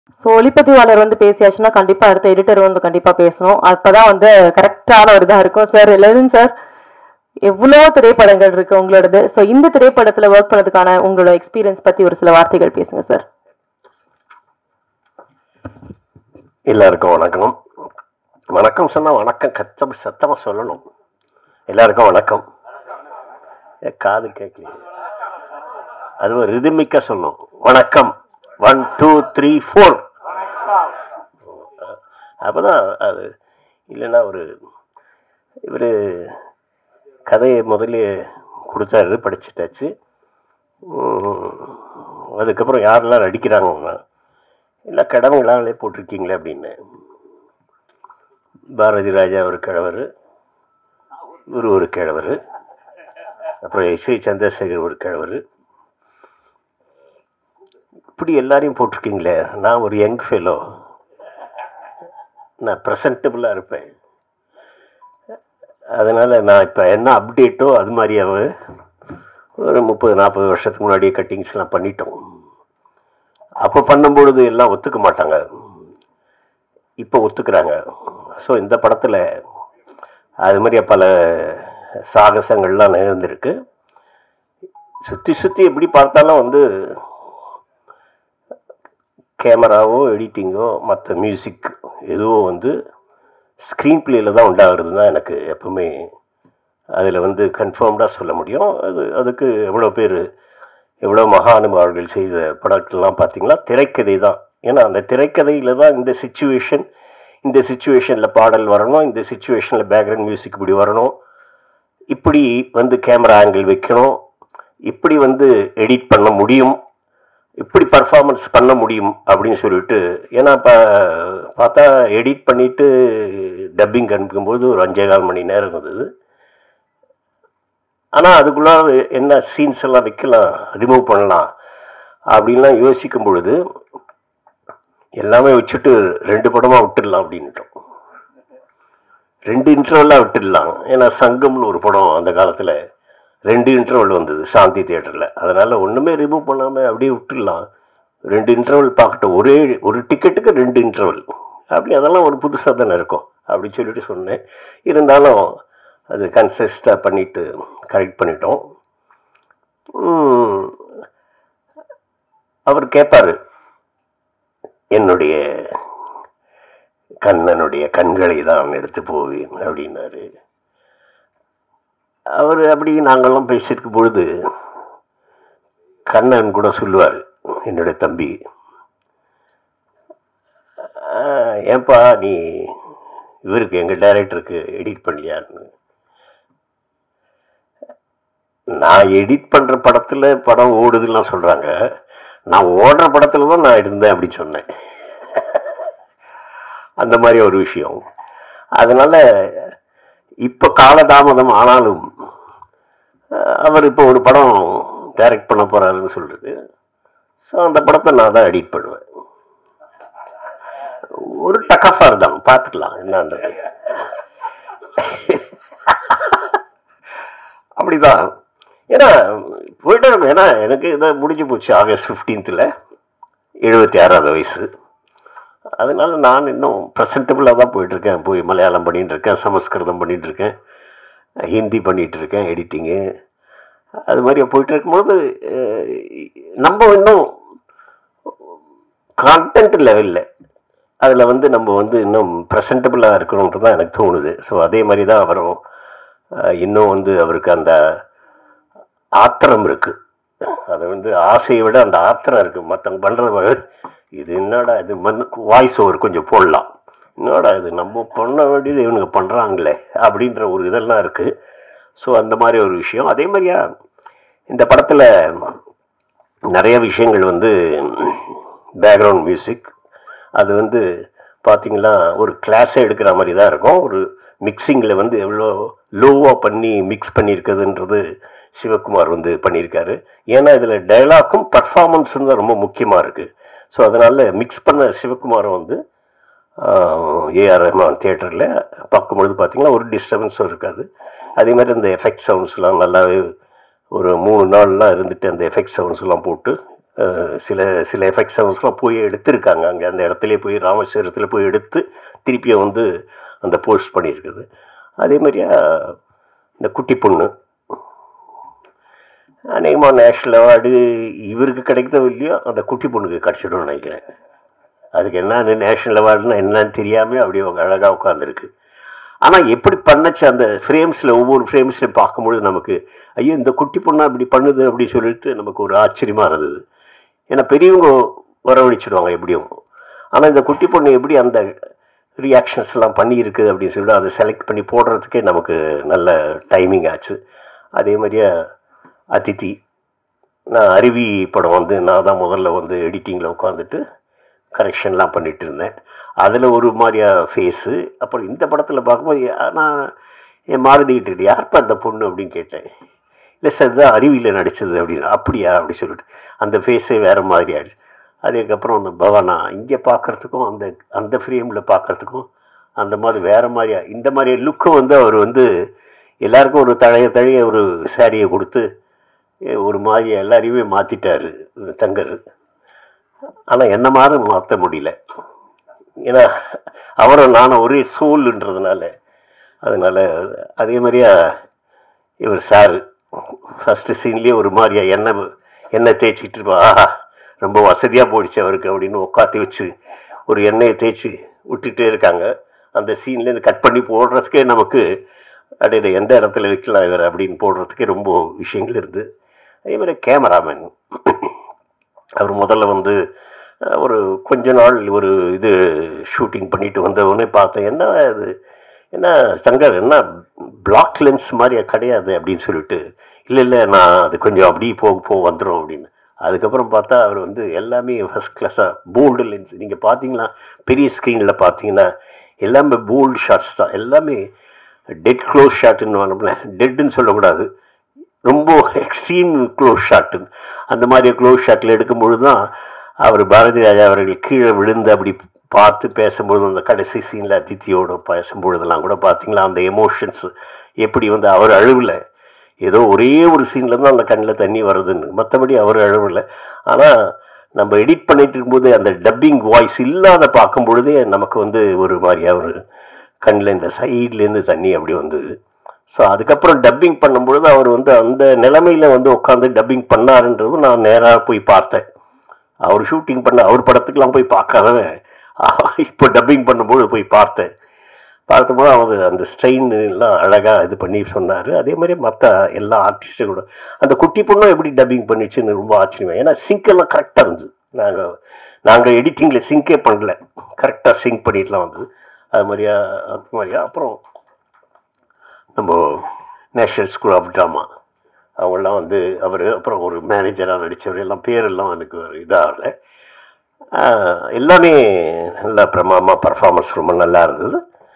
so ஒளிப்பதிவாளர் வந்து பேசியாச்சுன்னா கண்டிப்பா அடுத்த எடிட்டர் வந்து கண்டிப்பா பேசணும் அப்பதான் வந்து கரெக்டான ஒரு இதா இருக்கும் சார் லெவின் சார் எவ்வளவோ திரைப்படங்கள் இருக்கு உங்களோடது ஸோ இந்த திரைப்படத்துல ஒர்க் பண்ணதுக்கான உங்களோட எக்ஸ்பீரியன்ஸ் பத்தி ஒரு சில வார்த்தைகள் பேசுங்க சார் எல்லாருக்கும் வணக்கம் வணக்கம் சொன்னா வணக்கம் கத்தம் சத்தமா சொல்லணும் எல்லாருக்கும் வணக்கம் ஏ, காது கேட்கல அது ரிதமிக்கா சொல்லணும் வணக்கம் ஒன் டூ த்ரீ ஃபோர் அப்பதான் அது இல்லைன்னா ஒரு இவர் கதையை முதல்ல கொடுத்தாரு படிச்சுட்டாச்சு உம், அதுக்கப்புறம் யாரெல்லாம் நடிக்கிறாங்கன்னா இல்லை கடவுங்களாலே போட்டிருக்கீங்களே அப்படின்னு பாரதி ராஜா ஒரு கிழவர் இவர் ஒரு கிழவர் அப்புறம் எஸ் ஐ சந்திரசேகர் ஒரு கிழவர் இப்படி எல்லாரையும் போட்டிருக்கீங்களே நான் ஒரு யங் ஃபெலோ நான் ப்ரெசன்டபுளாக இருப்பேன் அதனால் நான் இப்போ என்ன அப்டேட்டோ அது மாதிரியாவே ஒரு முப்பது நாற்பது வருஷத்துக்கு முன்னாடியே கட்டிங்ஸ்லாம் பண்ணிட்டோம் அப்போ பண்ணும்பொழுது எல்லாம் ஒத்துக்க மாட்டாங்க இப்போ ஒத்துக்கிறாங்க ஸோ இந்த படத்தில் அது மாதிரி பல சாகசங்கள்லாம் நிகழ்ந்திருக்கு சுற்றி சுற்றி எப்படி பார்த்தாலும் வந்து கேமராவோ எடிட்டிங்கோ மற்ற மியூசிக் எதுவோ வந்து ஸ்க்ரீன் பிளேயில் தான் உண்டாகிறது தான் எனக்கு எப்பவுமே அதில் வந்து கன்ஃபார்ம்டாக சொல்ல முடியும் அது அதுக்கு எவ்வளோ பேர் எவ்வளோ மகானுபாவர்கள் செய்த படங்கள்லாம் பார்த்தீங்களா திரைக்கதை தான் ஏன்னா அந்த திரைக்கதையில் தான் இந்த சுச்சுவேஷன் இந்த சுச்சுவேஷனில் பாடல் வரணும் இந்த சுச்சுவேஷனில் பேக்ரவுண்ட் மியூசிக் இப்படி வரணும் இப்படி வந்து கேமரா ஆங்கிள் வைக்கணும் இப்படி வந்து எடிட் பண்ண முடியும் இப்படி பர்ஃபார்மன்ஸ் பண்ண முடியும் அப்படின்னு சொல்லிட்டு ஏன்னா இப்போ பார்த்தா எடிட் பண்ணிவிட்டு டப்பிங் அனுப்பும்போது ஒரு அஞ்சே கால் மணி நேரம் இருந்தது ஆனால் அதுக்குள்ள என்ன சீன்ஸ் எல்லாம் வைக்கலாம் ரிமூவ் பண்ணலாம் அப்படின்லாம் யோசிக்கும் பொழுது எல்லாமே வச்சுட்டு ரெண்டு படமாக விட்டுடலாம் அப்படின்ட்டோம் ரெண்டு இன்டர்வலாக விட்டுடலாம் ஏன்னா சங்கம்னு ஒரு படம் அந்த காலத்தில் ரெண்டு இன்டர்வல் வந்தது சாந்தி தியேட்டரில் அதனால் ஒன்றுமே ரிமூவ் பண்ணாமல் அப்படியே விட்டுடலாம் ரெண்டு இன்டர்வல் பார்க்கட்டும் ஒரே ஒரு டிக்கெட்டுக்கு ரெண்டு இன்டர்வல் அப்படி அதெல்லாம் ஒரு புதுசாக தானே இருக்கும் அப்படின்னு சொல்லிட்டு சொன்னேன் இருந்தாலும் அது கன்சிஸ்டாக பண்ணிட்டு கரெக்ட் பண்ணிட்டோம் உம், அவர் கேட்பாரு என்னுடைய கண்ணனுடைய கண்களை தான் எடுத்து போவேன் அப்படின்னாரு அவர் அப்படி நாங்கள்லாம் பேசியிருக்கும் பொழுது கண்ணன் கூட சொல்லுவார் என்னுடைய தம்பி "ஆஹ், ஏன்பா நீ இவருக்கு எங்கள் டைரக்டருக்கு எடிட் பண்ணியான்னு நான் எடிட் பண்ணுற படத்தில் படம் ஓடுதுலாம் சொல்கிறாங்க நான் ஓடுற படத்தில் தான் நான் இருந்தேன் அப்படின்னு சொன்னேன் அந்த மாதிரி ஒரு விஷயம் அதனால் இப்போ காலதாமதம் ஆனாலும் அஹ், அவர் இப்போ ஒரு படம் டைரக்ட் பண்ண போகிறாருன்னு சொல்கிறது ஸோ அந்த படத்தை நான் தான் எடிட் பண்ணுவேன் ஒரு டக்கஃபார் தான் பார்த்துக்கலாம் என்னன்றது அப்படிதான் ஏன்னா போயிட்டே இருக்கும் ஏன்னா எனக்கு இதை முடிஞ்சு போச்சு ஆகஸ்ட் ஃபிஃப்டீன்த்தில் எழுபத்தி ஆறாவது வயசு அதனால நான் இன்னும் ப்ரெசன்டபுளாக தான் போயிட்டுருக்கேன் போய் மலையாளம் பண்ணிட்டு இருக்கேன் சமஸ்கிருதம் பண்ணிட்டு இருக்கேன் ஹிந்தி பண்ணிட்டு இருக்கேன் எடிட்டிங்கு அது மாதிரி போயிட்டு இருக்கும்போது அஹ், நம்ம இன்னும் கான்டென்ட் லெவலில் அதில் வந்து நம்ம வந்து இன்னும் ப்ரெசன்டபுளாக இருக்கணுன்றது தான் எனக்கு தோணுது ஸோ அதே மாதிரி தான் அவரும் அஹ், இன்னும் வந்து அவருக்கு அந்த ஆத்திரம் இருக்குது அது வந்து ஆசையை விட அந்த ஆத்திரம் இருக்குது மற்றவங்க பண்ணுறது இது என்னடா இது மண் வாய்ஸ் ஓவர் கொஞ்சம் போடலாம் என்னடா இது நம்ம பண்ண வேண்டியது இவனுங்க பண்ணுறாங்களே அப்படின்ற ஒரு இதெல்லாம் இருக்குது ஸோ அந்த மாதிரி ஒரு விஷயம் அதே மாதிரியா இந்த படத்தில் நிறைய விஷயங்கள் வந்து பேக்ரவுண்ட் மியூசிக் அது வந்து பார்த்தீங்கன்னா ஒரு கிளாஸே எடுக்கிற மாதிரி தான் இருக்கும் ஒரு மிக்சிங்கில் வந்து எவ்வளோ லோவாக பண்ணி மிக்ஸ் பண்ணியிருக்குதுன்றது சிவகுமார் வந்து பண்ணியிருக்காரு ஏன்னா இதில் டைலாக்கும் பர்ஃபார்மன்ஸும் தான் ரொம்ப முக்கியமாக இருக்குது ஸோ அதனால் மிக்ஸ் பண்ண சிவகுமாரும் வந்து ஏஆர் ரஹ்மான் தியேட்டரில் பார்க்கும்பொழுது பார்த்தீங்கன்னா ஒரு டிஸ்டர்பன்ஸும் இருக்காது அதே மாதிரி அந்த எஃபெக்ட் சவுண்ட்ஸ்லாம் நல்லாவே ஒரு மூணு நாள்லாம் இருந்துட்டு அந்த எஃபெக்ட் சவுண்ட்ஸ்லாம் போட்டு அஹ், சில சில எஃபெக்ட்ஸ் ஹவுஸ்லாம் போய் எடுத்திருக்காங்க அங்கே அந்த இடத்துல போய் ராமேஸ்வரத்தில் போய் எடுத்து திருப்பியும் வந்து அந்த போஸ்ட் பண்ணியிருக்குது அதே மாதிரியா இந்த குட்டி பொண்ணு அநேகமாக நேஷ்னல் அவார்டு இவருக்கு கிடைக்குதோ இல்லையோ அந்த குட்டி பொண்ணுக்கு கிடச்சிடும்னு நினைக்கிறேன் அதுக்கு என்ன நேஷ்னல் அவார்டுனா என்னன்னு தெரியாமல் அப்படியே அழகாக உட்காந்துருக்கு ஆனால் எப்படி பண்ணச்சு அந்த ஃப்ரேம்ஸில் ஒவ்வொரு ஃப்ரேம்ஸ்லையும் பார்க்கும்பொழுது நமக்கு ஐயோ இந்த குட்டி பொண்ணா இப்படி பண்ணுது அப்படின்னு சொல்லிட்டு நமக்கு ஒரு ஆச்சரியமாக இருந்தது ஏன்னா பெரியவங்க வரவழைச்சிடுவாங்க எப்படியும் ஆனால் இந்த குட்டி பொண்ணு எப்படி அந்த ரியாக்ஷன்ஸ் எல்லாம் பண்ணியிருக்கு அப்படின்னு சொல்லிட்டு அதை செலக்ட் பண்ணி போடுறதுக்கே நமக்கு நல்ல டைமிங் ஆச்சு அதே மாதிரியே அதித்தி நான் அருவி படம் வந்து நான் தான் முதல்ல வந்து எடிட்டிங்கில் உட்காந்துட்டு கரெக்ஷன்லாம் பண்ணிட்டு இருந்தேன் அதில் ஒரு மாதிரியா ஃபேஸு அப்புறம் இந்த படத்தில் பார்க்கும்போது நான் என் மாருதிக்கிட்டு யார்ப்பா அந்த பொண்ணு அப்படின்னு கேட்டேன் இல்லை சார் தான் அருவியில் நடித்தது அப்படின்னு அப்படியா அப்படி சொல்லிட்டு அந்த ஃபேஸே வேறு மாதிரி ஆயிடுச்சு அதுக்கப்புறம் அந்த பவனா இங்கே பார்க்குறதுக்கும் அந்த அந்த ஃப்ரேமில் பார்க்குறதுக்கும் அந்த மாதிரி வேறு மாதிரியா இந்த மாதிரி லுக்கை வந்து அவர் வந்து எல்லாருக்கும் ஒரு தழைய தழைய ஒரு சாரியை கொடுத்து எ, ஒரு மாதிரி எல்லாரையுமே மாற்றிட்டாரு தங்கர் ஆனால் என்ன மாதிரி மாற்ற முடியல ஏன்னா அவரும் நானும் ஒரே சோல்ன்றதுனால அதனால அதே மாதிரியா இவர் சார் ஃபஸ்ட்டு சீன்லேயே ஒரு மாதிரியா எண்ணெய் எண்ணெய் தேய்ச்சிக்கிட்டு இருப்பா ஆஹா ரொம்ப வசதியாக போயிடுச்சு அவருக்கு அப்படின்னு உட்காத்தி வச்சு ஒரு எண்ணெயை தேய்ச்சி விட்டுட்டே இருக்காங்க அந்த சீன்லேருந்து கட் பண்ணி போடுறதுக்கே நமக்கு அடையில எந்த இடத்துல வைக்கலாம் இவர் அப்படின்னு போடுறதுக்கே ரொம்ப விஷயங்கள் இருக்குது அதே மாதிரி கேமராமேன் அவர் முதல்ல வந்து அஹ், ஒரு கொஞ்ச நாள் ஒரு இது ஷூட்டிங் பண்ணிட்டு வந்த உடனே பார்த்தேன் என்ன இது என்ன சங்கர் என்ன பிளாக் லென்ஸ் மாதிரியா கிடையாது அப்படின்னு சொல்லிட்டு இல்லை இல்லை நான் அது கொஞ்சம் அப்படியே போக போக வந்துடும் அப்படின்னு அதுக்கப்புறம் பார்த்தா அவர் வந்து எல்லாமே ஃபஸ்ட் கிளாஸாக போல்டு லென்ஸ் நீங்கள் பார்த்தீங்களா பெரிய ஸ்க்ரீனில் பார்த்தீங்கன்னா எல்லாமே போல்டு ஷாட்ஸ் தான் எல்லாமே டெட் க்ளோஸ் ஷாட்டுன்னு வாங்கல டெட்டுன்னு சொல்லக்கூடாது ரொம்ப எக்ஸ்ட்ரீம் க்ளோஸ் ஷாட்டு அந்த மாதிரி க்ளோஸ் ஷாட்டில் எடுக்கும்பொழுது தான் அவர் பாரதி ராஜா அவர்கள் கீழே விழுந்து அப்படி பார்த்து பேசும்பொழுது அந்த கடைசி சீனில் அதித்தியோட பேசும்பொழுதெல்லாம் கூட பார்த்தீங்களா அந்த எமோஷன்ஸ் எப்படி வந்து அவர் அழுவல ஏதோ ஒரே ஒரு சீனில் தான் அந்த கண்ணில் தண்ணி வருதுன்னு மற்றபடி அவர் அழுவல ஆனால் நம்ம எடிட் பண்ணிட்டு இருக்கும்போது அந்த டப்பிங் வாய்ஸ் இல்லாத பார்க்கும் பொழுதே நமக்கு வந்து ஒரு மாதிரியா ஒரு கண்ணில் இந்த சைட்லேருந்து தண்ணி அப்படி வந்தது ஸோ அதுக்கப்புறம் டப்பிங் பண்ணும்பொழுது அவர் வந்து அந்த நிலைமையில வந்து உட்காந்து டப்பிங் பண்ணாருன்றது நான் நேராக போய் பார்த்தேன் அவர் ஷூட்டிங் பண்ண அவர் படத்துக்கெல்லாம் போய் பார்க்காதவன் இப்போ டப்பிங் பண்ணும்போது போய் பார்த்தேன் பார்த்தபோது அவர் அந்த ஸ்ட்ரெயின் எல்லாம் அழகாக இது பண்ணி சொன்னார் அதே மாதிரி மற்ற எல்லா ஆர்டிஸ்ட்டும் கூட அந்த குட்டி பொண்ணும் எப்படி டப்பிங் பண்ணிச்சுன்னு ரொம்ப ஆச்சரியமா ஏன்னா சிங்க் எல்லாம் கரெக்டாக இருந்தது நாங்கள் நாங்கள் எடிட்டிங்கில் சிங்கே பண்ணல கரெக்டாக சிங்க் பண்ணிட்டுலாம் வந்தது அது மாதிரியா அது மாதிரியா அப்புறம் நம்ம நேஷனல் ஸ்கூல் ஆஃப் ட்ராமா அவங்கெல்லாம் வந்து அவர் அப்புறம் ஒரு மேனேஜராக நடித்தவர் எல்லாம் பேரெல்லாம் எனக்கு ஒரு இதாகல எல்லாமே நல்லா பிரமாமா பர்ஃபார்மன்ஸ் ரொம்ப நல்லா இருந்தது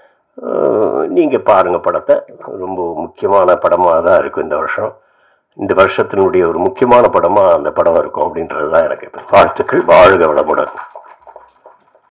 நீங்கள் பாருங்கள் படத்தை ரொம்ப முக்கியமான படமாக தான் இருக்கும் இந்த வருஷம் இந்த வருஷத்தினுடைய ஒரு முக்கியமான படமாக அந்த படம் இருக்கும் அப்படின்றது தான் எனக்கு வாழ்த்துக்கள் வாழ்க வளமுடன்